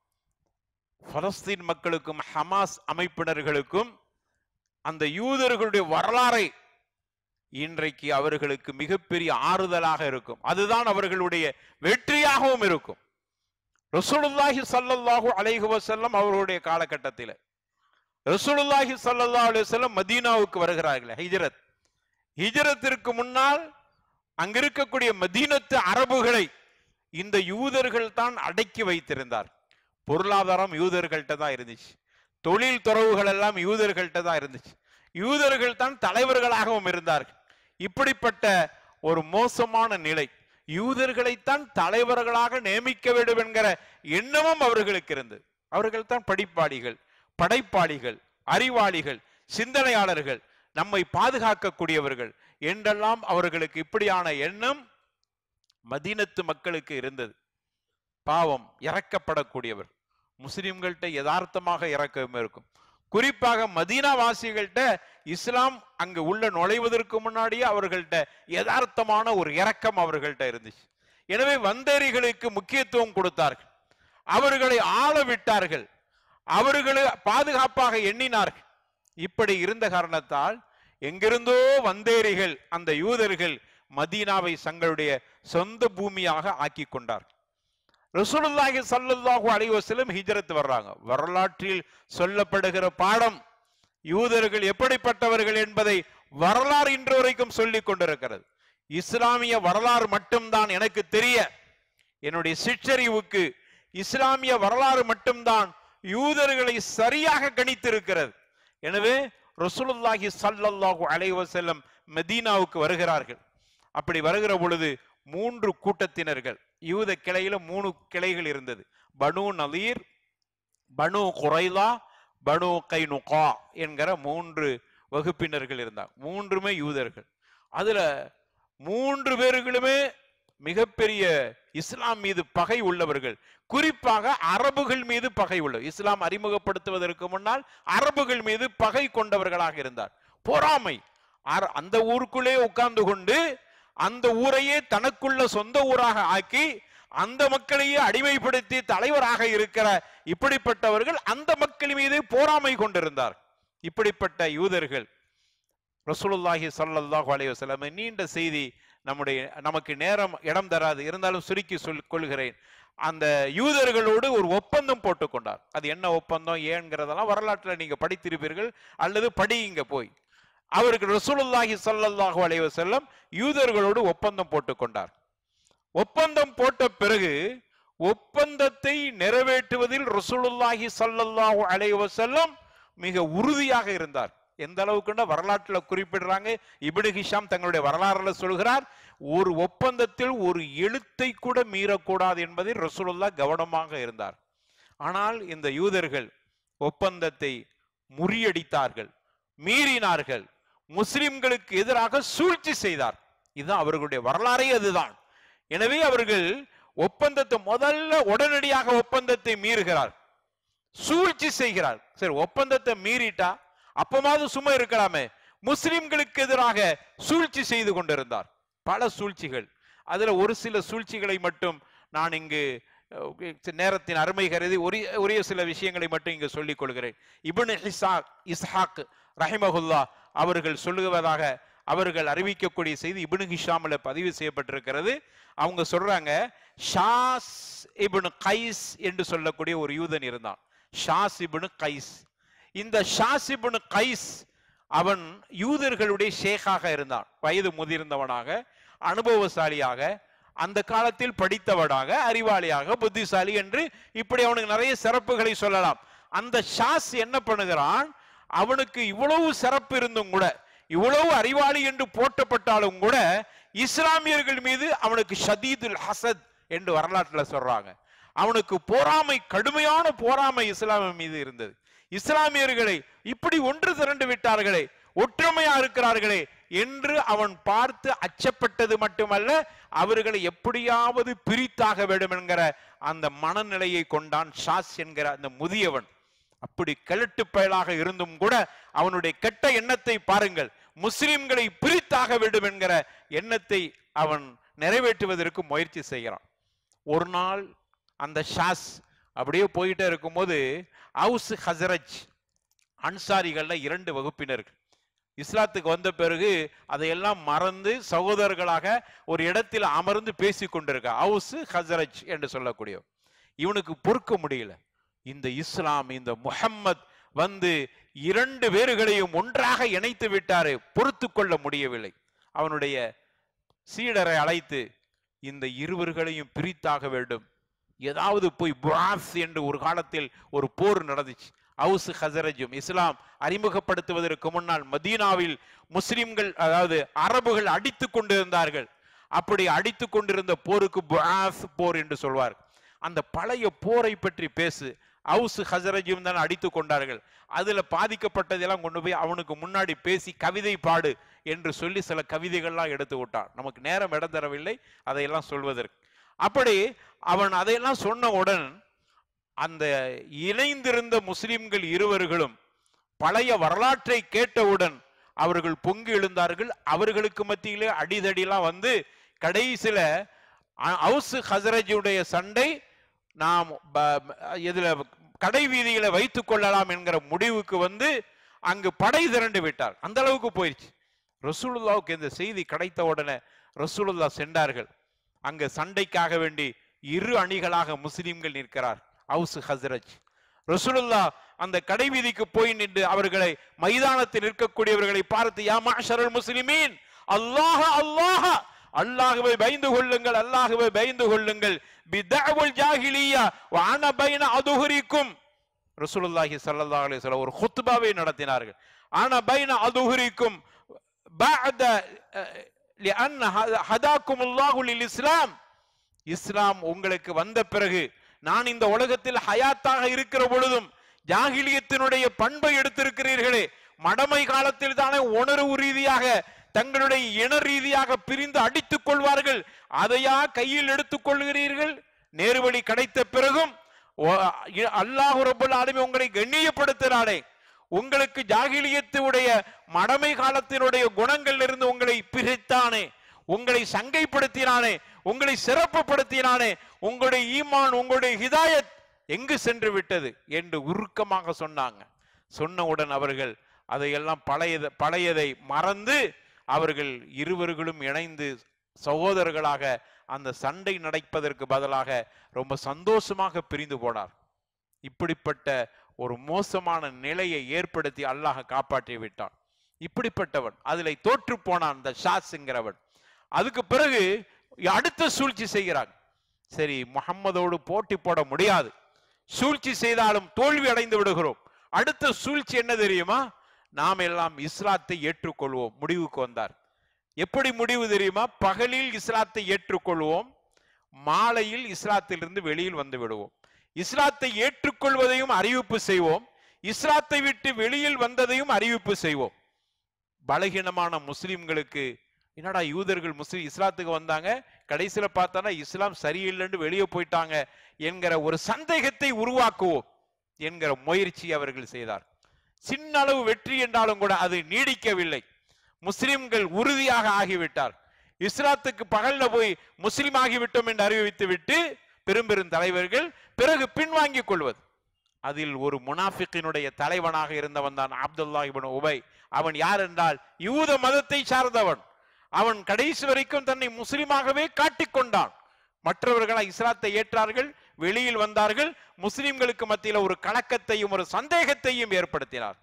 பலஸ்தீன் மக்களுக்கும் ஹமாஸ் அமைப்பினர்களுக்கும் அந்த யூதர்களுடைய வரலாறை இன்றைக்கு அவர்களுக்கு மிகப்பெரிய ஆறுதலாக இருக்கும் அதுதான் அவர்களுடைய வெற்றியாகவும் இருக்கும் ரசூலுல்லாஹி ஸல்லல்லாஹு அலைஹி வஸல்லம் அவர்களுடைய காலகட்டத்தில் ரசூலுல்லாஹி ஸல்லல்லாஹு அலைஹி வஸல்லம் மதீனாவுக்கு வருகிறார்கள் ஹிஜ்ரத் ஹிஜ்ரத்திற்கு முன்னால் அங்க இருக்கக்கூடிய மதீனத்து அரபுகளை இந்த யூதர்கள் தான் அடக்கி வைத்திருந்தார் பொருளாதாரம் யூதர்கள்ட்ட தான் இருந்துச்சு தொழில் துறவுகள் எல்லாம் யூதர்கள்ட்ட தான் இருந்துச்சு யூதர்கள் தான் தலைவர்களாகவும் இருந்தார்கள் இப்படிப்பட்ட ஒரு மோசமான நிலை யூதர்களைத்தான் தலைவர்களாக நியமிக்க வேண்டும் என்கிற எண்ணமும் அவர்களுக்கு இருந்தது அவர்கள் தான் படிப்பாளிகள் படைப்பாளிகள் அறிவாளிகள் சிந்தனையாளர்கள் நம்மை பாதுகாக்கக்கூடியவர்கள் என்றெல்லாம் அவர்களுக்கு இப்படியான எண்ணம் மதீனத்து மக்களுக்கு இருந்தது பாவம் இறக்கப்படக்கூடியவர் முஸ்லிம்கள்ட்ட யதார்த்தமாக இறக்கம் இருக்கும் குறிப்பாக மதீனா வாசிகள்கிட்ட இஸ்லாம் அங்கு உள்ள நுழைவதற்கு முன்னாடியே அவர்கள்ட்ட யதார்த்தமான ஒரு இரக்கம் அவர்கள்ட்ட இருந்துச்சு எனவே வந்தேரிகளுக்கு முக்கியத்துவம் கொடுத்தார்கள் அவர்களை ஆள விட்டார்கள் அவர்களை பாதுகாப்பாக எண்ணினார்கள் இப்படி இருந்த காரணத்தால் எங்கிருந்தோ வந்தேரிகள் அந்த யூதர்கள் மதீனாவை தங்களுடைய சொந்த பூமியாக ஆக்கி கொண்டார் ரசூலுல்லாஹி ஸல்லல்லாஹு அலைஹி வஸல்லம் ஹிஜ்ரத் வர்றாங்க வரலாற்றில் சொல்லப்படுகிற பாடம் யூதர்கள் எப்படிப்பட்டவர்கள் என்பதை வரலாறு இன்று வரைக்கும் சொல்லிக் கொண்டிருக்கிறது இஸ்லாமிய வரலாறு மட்டும்தான் எனக்கு தெரிய என்னுடைய சிற்றறிவுக்கு இஸ்லாமிய வரலாறு மட்டும்தான் யூதர்களை சரியாக கணித்திருக்கிறது எனவே ரசூலுல்லாஹி ஸல்லல்லாஹு அலைஹி வஸல்லம் மதீனாவுக்கு வருகிறார்கள் அப்படி வருகிற பொழுது மூன்று கூட்டத்தினர்கள் யூத கிளையில மூணு கிளைகள் இருந்தது பனு நலீர் பனு குரைலா பனு கைனுகா என்கிற மூன்று வகுப்பினர்கள் இருந்தாங்க மூன்றுமே யூதர்கள் அதுல மூன்று பேர்களுமே மிகப்பெரிய இஸ்லாம் மீது பகை உள்ளவர்கள் குறிப்பாக அரபுகள் மீது பகை உள்ளவர் இஸ்லாம் அறிமுகப்படுத்துவதற்கு முன்னால் அரபுகள் மீது பகை கொண்டவர்களாக இருந்தார் பொறாமை அர- அந்த ஊருக்குள்ளே உட்கார்ந்து கொண்டு அந்த ஊரையே தனக்குள்ள சொந்த ஊராக ஆக்கி அந்த மக்களையே அடிமைப்படுத்தி தலைவராக இருக்கிற இப்படிப்பட்டவர்கள் அந்த மக்கள் மீது போராமை கொண்டிருந்தார் இப்படிப்பட்ட யூதர்கள் ரசூலுல்லாஹி ஸல்லல்லாஹு அலைஹி வஸல்லம் நீண்ட செய்தி நம்முடைய நமக்கு நேரம் இடம் தராது இருந்தாலும் சுருக்கி சொல் கொள்கிறேன் அந்த யூதர்களோடு ஒரு ஒப்பந்தம் போட்டுக்கொண்டார் அது என்ன ஒப்பந்தம் ஏன்கிறதெல்லாம் வரலாற்றில் நீங்க படித்திருப்பீர்கள் அல்லது படியுங்க போய் அவருக்கு ரசூலுல்லாஹி ஸல்லல்லாஹு அலைஹி வஸல்லம் யூதர்களோடு ஒப்பந்தம் போட்டுக்கொண்டார் ஒப்பந்தம் போட்ட பிறகு ஒப்பந்தத்தை நிறைவேற்றுவதில் ரசூலுல்லாஹி ஸல்லல்லாஹு அலைஹி வஸல்லம் மிக உறுதியாக இருந்தார் எந்த அளவுக்குன்னா வரலாற்றுல குறிப்பிடுறாங்க இப்னு ஹிஷாம் தங்களுடைய வரலாறுல சொல்கிறார் ஒரு ஒப்பந்தத்தில் ஒரு எழுத்தை கூட மீறக்கூடாது என்பதில் ரசூலுல்லா கவனமாக இருந்தார் ஆனால் இந்த யூதர்கள் ஒப்பந்தத்தை முறியடித்தார்கள் மீறினார்கள் முஸ்லிம்களுக்கு எதிராக சூழ்ச்சி செய்தார் இதுதான் அவர்களுடைய வரலாறே அதுதான் எனவே அவர்கள் ஒப்பந்தத்தை முதல்ல உடனடியாக ஒப்பந்தத்தை மீறுகிறார் சூழ்ச்சி செய்கிறார் சரி ஒப்பந்தத்தை மீறிட்டா அப்பமாவது சும்மா இருக்கலாமே முஸ்லிம்களுக்கு எதிராக சூழ்ச்சி செய்து கொண்டிருந்தார் பல சூழ்ச்சிகள் அதுல ஒரு சில சூழ்ச்சிகளை மட்டும் நான் இங்கு அஹ், நேரத்தின் அருமை கருதி ஒரு ஒரே சில விஷயங்களை மட்டும் இங்கு சொல்லிக் கொள்கிறேன் இப்னு இஸ்ஹாக் இஸ்ஹாக் ரஹிமஹுல்லா அவர்கள் சொல்லுவதாக அவர்கள் அறிவிக்கக்கூடிய செய்தி இப்னு ஹிஷாமில் பதிவு செய்யப்பட்டிருக்கிறது அவங்க சொல்றாங்க ஷாஸ் இப்னு கைஸ் என்று சொல்லக்கூடிய ஒரு யூதன் இருந்தான் ஷாஸ் இப்னு கைஸ் இந்த ஷாஸ் இப்னு கைஸ் அவன் யூதர்களுடைய ஷேக்காக இருந்தான் வயது முதிர்ந்தவனாக அனுபவசாலியாக அந்த காலத்தில் படித்தவனாக அறிவாளியாக புத்திசாலி என்று இப்படி அவனுக்கு நிறைய சிறப்புகளை சொல்லலாம் அந்த ஷாஸ் என்ன பண்ணுகிறான் அவனுக்கு இவ்வளவு சிறப்பு இருந்தும் கூட இவ்வளவு அறிவாளி என்று போற்றப்பட்டாலும் கூட இஸ்லாமியர்கள் மீது அவனுக்கு ஷதீதுல் ஹசத் என்று வரலாற்றுல சொல்றாங்க அவனுக்கு போராமை கடுமையான போராமை இஸ்லாமிய மீது இருந்தது இஸ்லாமியர்களை இப்படி ஒன்று திரண்டு விட்டார்களே ஒற்றுமையா இருக்கிறார்களே என்று அவன் பார்த்து அச்சப்பட்டது மட்டுமல்ல அவர்களை எப்படியாவது பிரித்தாக வேண்டும் என்கிற அந்த மனநிலையை கொண்டான் ஷாஸ் என்கிற அந்த முதியவன் அப்படி கிழட்டு பயலாக இருந்தும் கூட அவனுடைய கெட்ட எண்ணத்தை பாருங்கள் முஸ்லிம்களை பிரித்தாக வேண்டும் என்கிற எண்ணத்தை அவன் நிறைவேற்றுவதற்கு முயற்சி செய்கிறான் ஒரு நாள் அந்த ஷாஸ் அப்படியே போயிட்டே இருக்கும்போது அவுஸ் ஹசரஜ் அன்சாரிகள்ல இரண்டு வகுப்பினர்கள் இஸ்லாத்துக்கு வந்த பிறகு அதையெல்லாம் மறந்து சகோதரர்களாக ஒரு இடத்தில் அமர்ந்து பேசி கொண்டிருக்க அவுஸ் ஹசரஜ் என்று சொல்லக்கூடிய இவனுக்கு பொறுக்க முடியல இந்த இஸ்லாம் இந்த முஹம்மத் வந்து இரண்டு பேர்களையும் ஒன்றாக இணைத்து விட்டாரு பொறுத்து கொள்ள முடியவில்லை அவனுடைய சீடரை அழைத்து இந்த இருவர்களையும் பிரித்தாக வேண்டும் ஏதாவது போய் புராஸ் என்று ஒரு காலத்தில் ஒரு போர் நடந்துச்சு அவுஸ் ஹசரஜும் இஸ்லாம் அறிமுகப்படுத்துவதற்கு முன்னால் மதீனாவில் முஸ்லிம்கள் அதாவது அரபுகள் அடித்து கொண்டிருந்தார்கள் அப்படி அடித்து கொண்டிருந்த போருக்கு புராஸ் போர் என்று சொல்வார் அந்த பழைய போரை பற்றி பேசு அவுஸ் ஹசரஜும் தான் அடித்து கொண்டார்கள் அதுல பாதிக்கப்பட்டதெல்லாம் கொண்டு போய் அவனுக்கு முன்னாடி பேசி கவிதை பாடு என்று சொல்லி சில கவிதைகள்லாம் எடுத்து விட்டான் நமக்கு நேரம் இடம் தரவில்லை அதையெல்லாம் சொல்வதற்கு அப்படி அவன் அதையெல்லாம் சொன்னவுடன் அந்த இணைந்திருந்த முஸ்லிம்கள் இருவர்களும் பழைய வரலாற்றை கேட்டவுடன் அவர்கள் பொங்கி எழுந்தார்கள் அவர்களுக்கு மத்தியிலே அடிதடிலாம் வந்து கடைசியில அ- அவுஸ் ஹசரஜுடைய சண்டை நாம் ப- இதுல கடை வீதியில வைத்துக் கொள்ளலாம் என்கிற முடிவுக்கு வந்து அங்கு படை திரண்டு விட்டார் அந்த அளவுக்கு போயிடுச்சு ரசூலுல்லாவுக்கு இந்த செய்தி கிடைத்த உடனே ரசூலுல்லா சென்றார்கள் அங்க சண்டைக்காக வேண்டி இரு அணிகளாக முஸ்லிம்கள் நிற்கிறார் அவுஸ் ஹஸ்ரஜ் ரசூலுல்லா அந்த கடை வீதிக்கு போய் நின்று அவர்களை மைதானத்தில் நிற்கக்கூடியவர்களை பார்த்து யா மாஷரல் முஸ்லிமீன் அல்லாஹ் அல்லாஹ் அல்லாஹ்வை பயந்து கொள்ளுங்கள் அல்லாஹ்வை பயந்து கொள்ளுங்கள் பிதஅவுல் ஜாஹிலியா வ அன பைன அதுஹுரிக்கும் ரசூலுல்லாஹி ஸல்லல்லாஹு அலைஹி வஸல்லம் ஒரு குத்பாவை நடத்தினார்கள் அன பைன அதுஹுரிக்கும் بعد لأن هداكم الله للإسلام இஸ்லாம் உங்களுக்கு வந்த பிறகு நான் இந்த உலகத்தில் ஹயாத்தாக இருக்கிற பொழுதும் ஜாகிலியத்தினுடைய பண்பை எடுத்திருக்கிறீர்களே மடமை காலத்தில் தானே உணர்வு ரீதியாக தங்களுடைய இன ரீதியாக பிரிந்து அடித்துக் கொள்வார்கள் அதையா கையில் எடுத்துக் கொள்கிறீர்கள் நேர்வழி கிடைத்த பிறகும் ஓ- இ- அல்லாஹ் ரப்பல் ஆலமீன் உங்களை கண்ணியப்படுத்தினானே உங்களுக்கு ஜாகிலியத்துடைய மடமை காலத்தினுடைய குணங்கள் இருந்து உங்களை பிரித்தானே உங்களை சங்கைப்படுத்தினானே உங்களை சிறப்புப்படுத்தினானே உங்களுடைய ஈமான் உங்களுடைய ஹிதாயத் எங்கு சென்று விட்டது என்று உருக்கமாக சொன்னாங்க சொன்னவுடன் அவர்கள் அதையெல்லாம் பழையத பழையதை மறந்து அவர்கள் இருவர்களும் இணைந்து சகோதரர்களாக அந்த சண்டை நடப்பதற்கு பதிலாக ரொம்ப சந்தோஷமாக பிரிந்து போனார் இப்படிப்பட்ட ஒரு மோசமான நிலையை ஏற்படுத்தி அல்லாஹ் காப்பாற்றி விட்டான் இப்படிப்பட்டவன் அதில் தோற்று போனான் அந்த ஷாஸ்ங்கிறவன் அதுக்கு பிறகு அடுத்த சூழ்ச்சி செய்கிறான் சரி முகம்மதோடு போட்டி போட முடியாது சூழ்ச்சி செய்தாலும் தோல்வி அடைந்து விடுகிறோம் அடுத்த சூழ்ச்சி என்ன தெரியுமா நாம் எல்லாம் இஸ்லாத்தை ஏற்றுக்கொள்வோம் முடிவுக்கு வந்தார் எப்படி முடிவு தெரியுமா பகலில் இஸ்லாத்தை ஏற்றுக்கொள்வோம் மாலையில் இஸ்லாத்திலிருந்து வெளியில் வந்து விடுவோம் இஸ்லாத்தை ஏற்றுக்கொள்வதையும் அறிவிப்பு செய்வோம் இஸ்லாத்தை விட்டு வெளியில் வந்ததையும் அறிவிப்பு செய்வோம் பலகீனமான முஸ்லிம்களுக்கு என்னடா யூதர்கள் முஸ்லிம் இஸ்லாத்துக்கு வந்தாங்க கடைசியில பார்த்தானா இஸ்லாம் சரியில்லைன்னு வெளியே போயிட்டாங்க என்கிற ஒரு சந்தேகத்தை உருவாக்குவோம் என்கிற முயற்சி அவர்கள் செய்தார் சின்ன அளவு வெற்றி என்றாலும் கூட அது நீடிக்கவில்லை முஸ்லிம்கள் உறுதியாக ஆகிவிட்டார் இஸ்லாத்துக்கு பகல்ல போய் முஸ்லிம் ஆகிவிட்டோம் என்று அறிவித்து விட்டு பெரும் பெரும் தலைவர்கள் பிறகு பின்வாங்கிக் கொள்வது அதில் ஒரு முனாஃபிக்கினுடைய தலைவனாக இருந்தவன் தான் அப்துல்லா இப்னு உபை அவன் யார் என்றால் யூத மதத்தை சார்ந்தவன் அவன் கடைசி வரைக்கும் தன்னை முஸ்லிமாகவே காட்டிக்கொண்டான் மற்றவர்களா இஸ்லாத்தை ஏற்றார்கள் வெளியில் வந்தார்கள் முஸ்லிம்களுக்கு மத்தியில் ஒரு கலக்கத்தையும் ஒரு சந்தேகத்தையும் ஏற்படுத்தினார்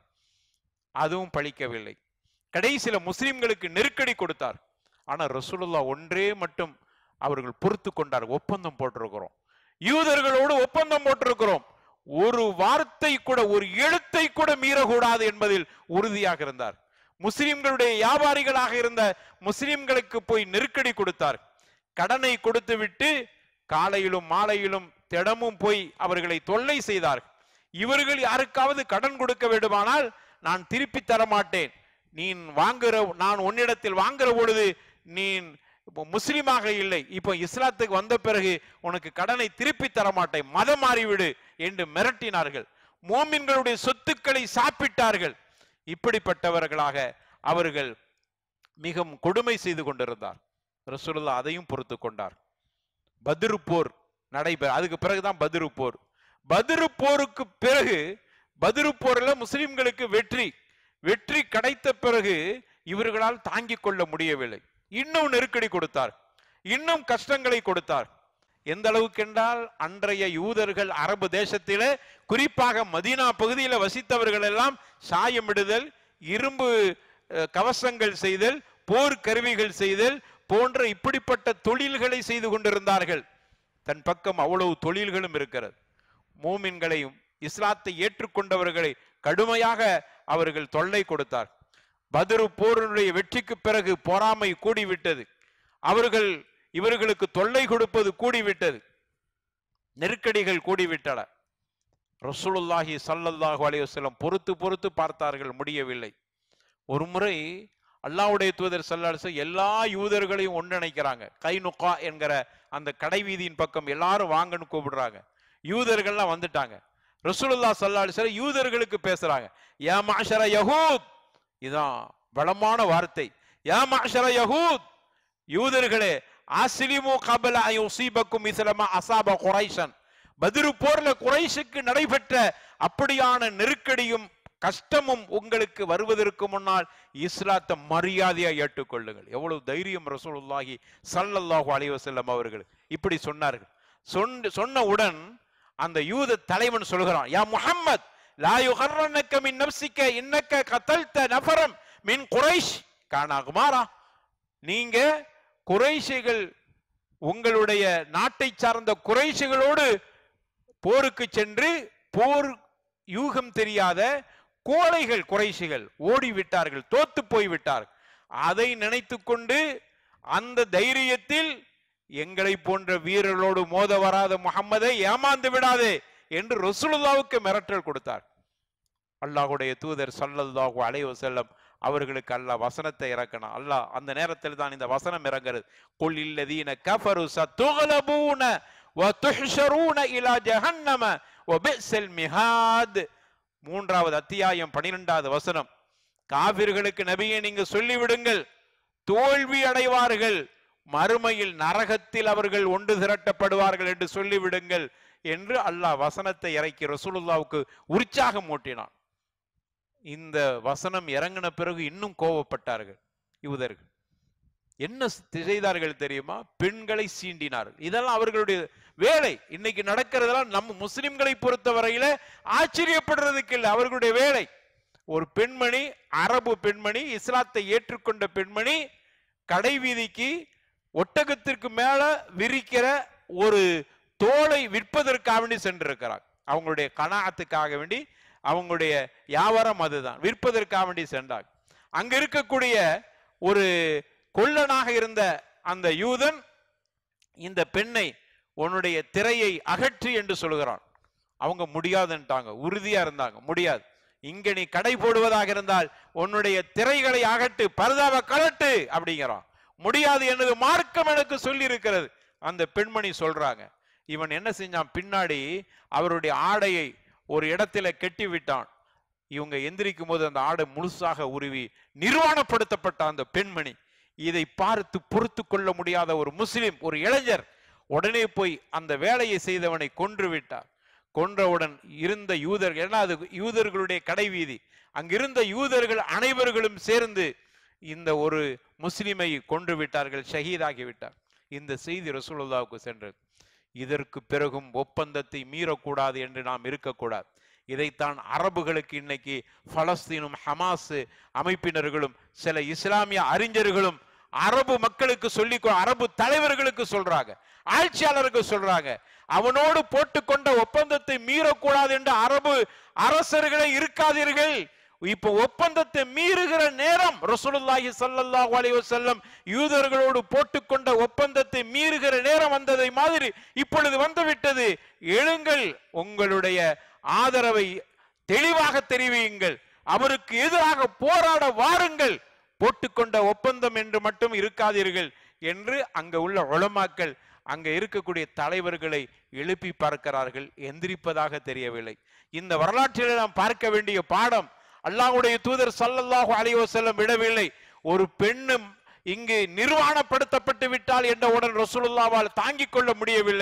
அதுவும் பழிக்கவில்லை கடைசியில முஸ்லிம்களுக்கு நெருக்கடி கொடுத்தார் ஆனா ரசூலுல்லா ஒன்றே மட்டும் அவர்கள் பொறுத்து கொண்டார் ஒப்பந்தம் போட்டிருக்கிறோம் யூதர்களோடு ஒப்பந்தம் போட்டிருக்கிறோம் ஒரு வார்த்தை கூட ஒரு எழுத்தை கூட மீறக்கூடாது என்பதில் உறுதியாக இருந்தார் முஸ்லிம்களுடைய வியாபாரிகளாக இருந்த முஸ்லிம்களுக்கு போய் நெருக்கடி கொடுத்தார் கடனை கொடுத்து விட்டு காலையிலும் மாலையிலும் தினமும் போய் அவர்களை தொல்லை செய்தார் இவர்கள் யாருக்காவது கடன் கொடுக்க வேண்டுமானால் நான் திருப்பி தர மாட்டேன் நீ வாங்குற நான் உன்னிடத்தில் வாங்குற பொழுது நீ இப்போ முஸ்லிமாக இல்லை இப்போ இஸ்லாத்துக்கு வந்த பிறகு உனக்கு கடனை திருப்பி தர மாட்டேன் மதம் மாறிவிடு என்று மிரட்டினார்கள் மோமின்களுடைய சொத்துக்களை சாப்பிட்டார்கள் இப்படிப்பட்டவர்களாக அவர்கள் மிகவும் கொடுமை செய்து கொண்டிருந்தார் ரசூலுல்லா அதையும் பொறுத்து கொண்டார் பத்ரு போர் நடைபெற அதுக்கு பிறகுதான் பத்ரு போர் பத்ரு போருக்கு பிறகு பத்ரு போர்ல முஸ்லிம்களுக்கு வெற்றி வெற்றி கிடைத்த பிறகு இவர்களால் தாங்கிக் கொள்ள முடியவில்லை இன்னும் நெருக்கடி கொடுத்தார் இன்னும் கஷ்டங்களை கொடுத்தார் எந்த அளவுக்கு என்றால் அன்றைய யூதர்கள் அரபு தேசத்திலே குறிப்பாக மதீனா பகுதியில வசித்தவர்கள் எல்லாம் சாயமிடுதல் இரும்பு அஹ், கவசங்கள் செய்தல் போர் கருவிகள் செய்தல் போன்ற இப்படிப்பட்ட தொழில்களை செய்து கொண்டிருந்தார்கள் தன் பக்கம் அவ்வளவு தொழில்களும் இருக்கிறது மூமின்களையும் இஸ்லாத்தை ஏற்றுக்கொண்டவர்களை கடுமையாக அவர்கள் தொல்லை கொடுத்தார் பத்ரு போரினுடைய வெற்றிக்கு பிறகு பொறாமை கூடிவிட்டது அவர்கள் இவர்களுக்கு தொல்லை கொடுப்பது கூடிவிட்டது நெருக்கடிகள் கூடிவிட்டன ரசூலுல்லாஹி ஸல்லல்லாஹு அலைஹி வஸல்லம் பொறுத்து பொறுத்து பார்த்தார்கள் முடியவில்லை ஒரு முறை அல்லாஹ்வுடைய தூதர் ஸல்லல்லாஹு அலைஹி வஸல்லம் எல்லா யூதர்களையும் ஒன்றிணைக்கிறாங்க கைனுகா என்கிற அந்த கடை வீதியின் பக்கம் எல்லாரும் வாங்கன்னு கூப்பிடுறாங்க யூதர்கள்லாம் வந்துட்டாங்க ரசூலுல்லாஹ் ஸல்லல்லாஹு அலைஹி வஸல்லம் யூதர்களுக்கு பேசுறாங்க யா மாஷர யஹூத் இதான் பலமான வார்த்தை யா மாஷர யஹூத் யூதர்களே ஆசிலிமு கபல யுசீபக்கும் இஸ்லமா அசாப குரைஷன் பதிரு போர்ல குறைஷுக்கு நடைபெற்ற அப்படியான நெருக்கடியும் கஷ்டமும் உங்களுக்கு வருவதற்கு முன்னால் இஸ்லாத்தை மரியாதையா ஏற்றுக்கொள்ளுங்கள் எவ்வளவு தைரியம் ரசூலுல்லாஹி ஸல்லல்லாஹு அலைஹி வஸல்லம் அவர்கள் இப்படி சொன்னார்கள் சொன்ன சொன்னவுடன் அந்த யூத தலைவன் சொல்கிறான் யா முஹம்மத் லா யுகர்ரனக்க மின் நப்சிக்க இன்னக்க கத்தல்த நஃபரம் மின் குரைஷ் கானா குமாரா நீங்க குறைஷிகள் உங்களுடைய நாட்டை சார்ந்த குறைஷிகளோடு போருக்கு சென்று போர் யூகம் தெரியாத கோழைகள் குறைஷிகள் ஓடி விட்டார்கள் தோத்து போய் விட்டார்கள் அதை நினைத்து கொண்டு அந்த தைரியத்தில் எங்களை போன்ற வீரர்களோடு மோத வராத முகம்மதை ஏமாந்து விடாதே என்று ரசூலுல்லாவுக்கு மிரட்டல் கொடுத்தார் அல்லாஹ்வுடைய தூதர் ஸல்லல்லாஹு அலைஹி வஸல்லம் அவர்களுக்கு அல்லாஹ் வசனத்தை இறக்கணும் அல்லாஹ் அந்த நேரத்தில் தான் இந்த வசனம் இறங்குறது குல் இல்லதீன கஃபரு சத்துகலபூன வ துஹ்ஷரூன இலா ஜஹன்னம வ பிஸல் மிஹாத் மூன்றாவது அத்தியாயம் பனிரெண்டாவது வசனம் காபிர்களுக்கு நபியை நீங்க சொல்லிவிடுங்கள் தோல்வி அடைவார்கள் மறுமையில் நரகத்தில் அவர்கள் ஒன்று திரட்டப்படுவார்கள் என்று சொல்லிவிடுங்கள் என்று அல்லாஹ் வசனத்தை இறக்கி ரசூலுல்லாவுக்கு உற்சாகம் ஊட்டினான் இந்த வசனம் இறங்கின பிறகு இன்னும் கோபப்பட்டார்கள் யூதர்கள் என்ன ஸ்- செய்தார்கள் தெரியுமா பெண்களை சீண்டினார்கள் இதெல்லாம் அவர்களுடைய வேலை இன்னைக்கு நடக்கிறதெல்லாம் நம்ம முஸ்லிம்களை பொறுத்தவரையில ஆச்சரியப்படுறதுக்கு இல்லை அவர்களுடைய வேலை ஒரு பெண்மணி அரபு பெண்மணி இஸ்லாத்தை ஏற்றுக்கொண்ட பெண்மணி கடை வீதிக்கு ஒட்டகத்திற்கு மேல விரிக்கிற ஒரு தோலை விற்பதற்காக வேண்டி சென்றிருக்கிறார் அவங்களுடைய கனாத்துக்காக வேண்டி அவங்களுடைய வியாபாரம் அதுதான் விற்பதற்காக வேண்டி சென்றார் அங்க இருக்கக்கூடிய ஒரு கொல்லனாக இருந்த அந்த யூதன் இந்த பெண்ணை உன்னுடைய திரையை அகற்றி என்று சொல்கிறான் அவங்க முடியாதுன்ட்டாங்க உறுதியா இருந்தாங்க முடியாது இங்க நீ கடை போடுவதாக இருந்தால் உன்னுடைய திரைகளை அகட்டு பரதாவை கலட்டு அப்படிங்கிறான் முடியாது எனது மார்க்கம் எனக்கு சொல்லி இருக்கிறது அந்த பெண்மணி சொல்றாங்க இவன் என்ன செஞ்சான் பின்னாடி அவருடைய ஆடையை ஒரு இடத்துல கெட்டி விட்டான் இவங்க எந்திரிக்கும் போது அந்த ஆடை முழுசாக உருவி நிர்வாணப்படுத்தப்பட்ட அந்த பெண்மணி இதை பார்த்து பொறுத்து கொள்ள முடியாத ஒரு முஸ்லிம் ஒரு இளைஞர் உடனே போய் அந்த வேலையை செய்தவனை கொன்று விட்டார் கொன்றவுடன் இருந்த யூதர்கள் ஏன்னா அது யூதர்களுடைய கடைவீதி அங்கிருந்த யூதர்கள் அனைவர்களும் சேர்ந்து இந்த ஒரு முஸ்லிமை கொன்று விட்டார்கள் ஷஹீதாகி விட்டார் இந்த செய்தி ரசூலுல்லாவுக்கு சென்றது இதற்கு பிறகும் ஒப்பந்தத்தை மீறக்கூடாது என்று நாம் இருக்கக்கூடாது இதைத்தான் அரபுகளுக்கு இன்னைக்கு பலஸ்தீனும் ஹமாஸ் அமைப்பினர்களும் சில இஸ்லாமிய அறிஞர்களும் அரபு மக்களுக்கு சொல்லி அரபு தலைவர்களுக்கு சொல்றாங்க ஆட்சியாளருக்கு சொல்றாங்க அவனோடு போட்டுக்கொண்ட ஒப்பந்தத்தை மீறக்கூடாது என்று அரபு அரசர்களே இருக்காதீர்கள் இப்போ ஒப்பந்தத்தை மீறுகிற நேரம் ரசூலுல்லாஹி ஸல்லல்லாஹு அலைஹி வஸல்லம் யூதர்களோடு போட்டுக்கொண்ட ஒப்பந்தத்தை மீறுகிற நேரம் வந்ததை மாதிரி இப்பொழுது வந்துவிட்டது எழுங்கள் உங்களுடைய ஆதரவை தெளிவாக தெரிவியுங்கள் அவருக்கு எதிராக போராட வாருங்கள் போட்டுக்கொண்ட ஒப்பந்தம் என்று மட்டும் இருக்காதீர்கள் என்று அங்க உள்ள உளமாக்கள் அங்க இருக்கக்கூடிய தலைவர்களை எழுப்பி பார்க்கிறார்கள் எந்திரிப்பதாக தெரியவில்லை இந்த வரலாற்றிலே நாம் பார்க்க வேண்டிய பாடம் அல்லாஹ்வுடைய தூதர் ஸல்லல்லாஹு அலைஹி வஸல்லம் விடவில்லை ஒரு பெண்ணும் இங்கு நிர்வாணப்படுத்தப்பட்டு விட்டால் என்றவுடன் ரசூலுல்லாவால் தாங்கிக் கொள்ள முடியவில்லை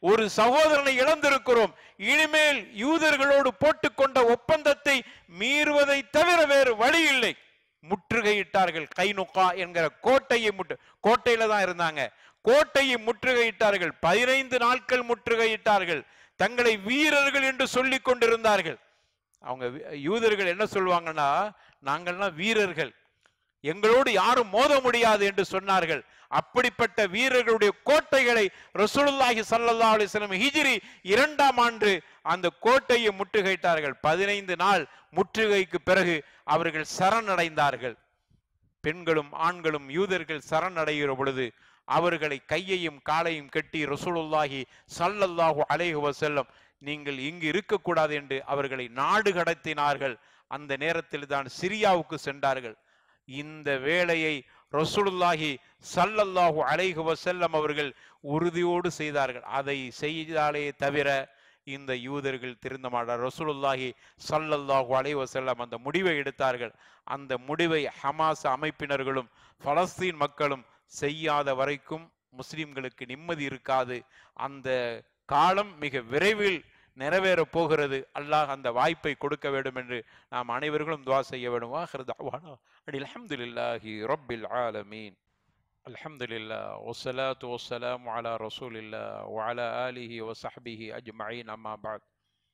ஒரு சகோதரனை இழந்திருக்கிறோம் இனிமேல் யூதர்களோடு போட்டுக்கொண்ட ஒப்பந்தத்தை மீறுவதை தவிர வேறு வழி இல்லை முற்றுகையிட்டார்கள் கைனுக்கா என்கிற கோட்டையை முற்று கோட்டையில தான் இருந்தாங்க கோட்டையை முற்றுகையிட்டார்கள் பதினைந்து நாட்கள் முற்றுகையிட்டார்கள் தங்களை வீரர்கள் என்று சொல்லிக் கொண்டிருந்தார்கள் அவங்க வி- யூதர்கள் என்ன சொல்லுவாங்கன்னா நாங்கள்லாம் வீரர்கள் எங்களோடு யாரும் மோத முடியாது என்று சொன்னார்கள் அப்படிப்பட்ட வீரர்களுடைய கோட்டைகளை ரசூலுல்லாஹி ஸல்லல்லாஹு அலைஹி வஸல்லம் ஹிஜ்ரி இரண்டாம் ஆண்டு அந்த கோட்டையை முற்றுகையிட்டார்கள் பதினைந்து நாள் முற்றுகைக்கு பிறகு அவர்கள் சரணடைந்தார்கள் பெண்களும் ஆண்களும் யூதர்கள் சரணடைகிற பொழுது அவர்களை கையையும் காலையும் கட்டி ரசூலுல்லாஹி ஸல்லல்லாஹு அலைஹி வஸல்லம் நீங்கள் இங்கு இருக்கக்கூடாது என்று அவர்களை நாடு கடத்தினார்கள் அந்த நேரத்தில் தான் சிரியாவுக்கு சென்றார்கள் இந்த வேலையை ரசூலுல்லாஹி ஸல்லல்லாஹு அலைஹி வஸல்லம் அவர்கள் உறுதியோடு செய்தார்கள் அதை செய்தாலே தவிர இந்த யூதர்கள் திருந்த மாட்டார் ரசூலுல்லாஹி ஸல்லல்லாஹு அலைஹி வஸல்லம் அந்த முடிவை எடுத்தார்கள் அந்த முடிவை ஹமாஸ் அமைப்பினர்களும் பலஸ்தீன் மக்களும் செய்யாத வரைக்கும் முஸ்லிம்களுக்கு நிம்மதி இருக்காது அந்த காலம் மிக விரைவில் நிறைவேறப் போகிறது அல்லாஹ் அந்த வாய்ப்பை கொடுக்க வேண்டும் என்று நாம் அனைவர்களும் துவா செய்ய வேண்டும் வாஹிர் தஅவானா அனில் அல்ஹம்துலில்லாஹி ரப்பில் ஆலமீன் அல்ஹம்துலில்லாஹ் வஸ்ஸலாத்து வஸ்ஸலாமு அலா ரசூலில்லாஹ் வஅலா ஆலிஹி வஸஹ்பிஹி அஜ்மஈன் அம்மா பஅத்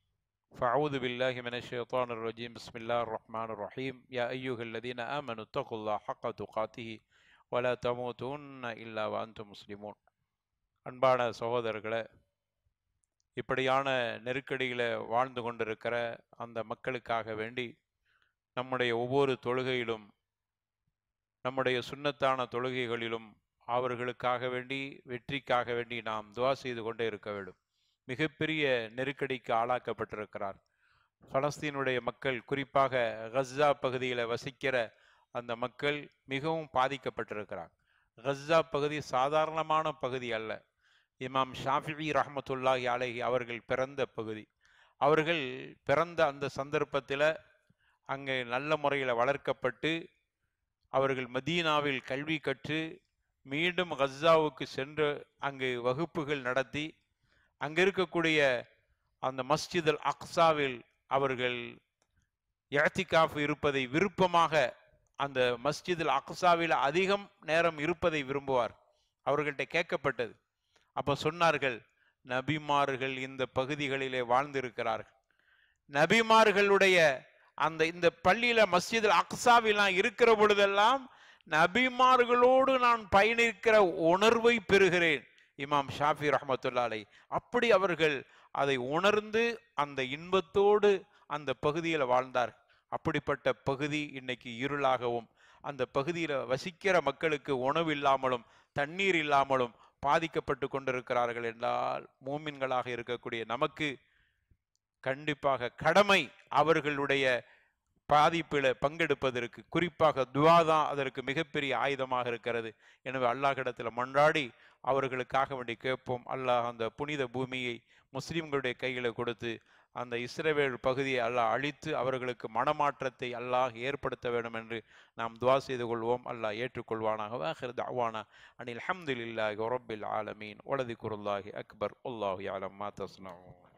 فأعوذ بالله من الشيطان الرجيم بسم الله الرحمن الرحيم يا أيها الذين آمنوا اتقوا الله حق تقاته ولا تموتن إلا وأنتم مسلمون அன்பான சகோதரர்களே இப்படியான நெருக்கடியில வாழ்ந்து கொண்டிருக்கிற அந்த மக்களுக்காக வேண்டி நம்முடைய ஒவ்வொரு தொழுகையிலும் நம்முடைய சுன்னத்தான தொழுகைகளிலும் அவர்களுக்காக வேண்டி வெற்றிக்காக வேண்டி நாம் துவா செய்து கொண்டே இருக்க வேண்டும் மிகப்பெரிய நெருக்கடிக்கு ஆளாக்கப்பட்டிருக்கிறார் பலஸ்தீனுடைய மக்கள் குறிப்பாக கஸ்ஸா பகுதியில் வசிக்கிற அந்த மக்கள் மிகவும் பாதிக்கப்பட்டிருக்கிறார் கஸ்ஸா பகுதி சாதாரணமான பகுதி அல்ல இமாம் ஷாஃபிஇ ரஹ்மத்துல்லாஹி அலைஹி அவர்கள் பிறந்த பகுதி அவர்கள் பிறந்த அந்த சந்தர்ப்பத்தில் அங்கே நல்ல முறையில் வளர்க்கப்பட்டு அவர்கள் மதீனாவில் கல்வி கற்று மீண்டும் கஸ்ஸாவுக்கு சென்று அங்கு வகுப்புகள் நடத்தி அங்கே இருக்கக்கூடிய அந்த மஸ்ஜித் அல் அக்ஸாவில் அவர்கள் இஅ்திகாஃப் இருப்பதை விருப்பமாக அந்த மஸ்ஜித் அல் அக்ஸாவில் அதிகம் நேரம் இருப்பதை விரும்புவார் அவர்கள்ட்ட கேட்கப்பட்டது அப்ப சொன்னார்கள் நபிமார்கள் இந்த பகுதிகளிலே வாழ்ந்திருக்கிறார்கள் நபிமார்களுடைய அந்த இந்த பள்ளியில மஸ்ஜித் அக்ஸாவில் நான் இருக்கிற பொழுதெல்லாம் நபிமார்களோடு நான் பயணிக்கிற உணர்வை பெறுகிறேன் இமாம் ஷாஃபி ரஹமத்துல்லா அலை அப்படி அவர்கள் அதை உணர்ந்து அந்த இன்பத்தோடு அந்த பகுதியில் வாழ்ந்தார் அப்படிப்பட்ட பகுதி இன்னைக்கு இருளாகவும் அந்த பகுதியில் வசிக்கிற மக்களுக்கு உணவு இல்லாமலும் தண்ணீர் இல்லாமலும் பாதிக்கப்பட்டு கொண்டிருக்கிறார்கள் என்றால் மூமின்களாக இருக்கக்கூடிய நமக்கு கண்டிப்பாக கடமை அவர்களுடைய பாதிப்பில் பங்கெடுப்பதற்கு குறிப்பாக துவா தான் அதற்கு மிகப்பெரிய ஆயுதமாக இருக்கிறது எனவே அல்லாஹ்விடத்தில் மன்றாடி அவர்களுக்காக வேண்டி கேட்போம் அல்லாஹ் அந்த புனித பூமியை முஸ்லிம்களுடைய கையில் கொடுத்து அந்த இஸ்ரவேல் பகுதியை அல்லாஹ் அழித்து அவர்களுக்கு மனமாற்றத்தை அல்லாஹ் ஏற்படுத்த வேண்டும் என்று நாம் துவா செய்து கொள்வோம் அல்லாஹ் ஏற்றுக்கொள்வானாக வாஹிர் தஅவானா அனில் அல்ஹம்துலில்லாஹி ரப்பில் ஆலமீன் வலதி குருல்லாஹி அக்பர் அல்லாஹு யஅலம் மா தஸ்னஊன்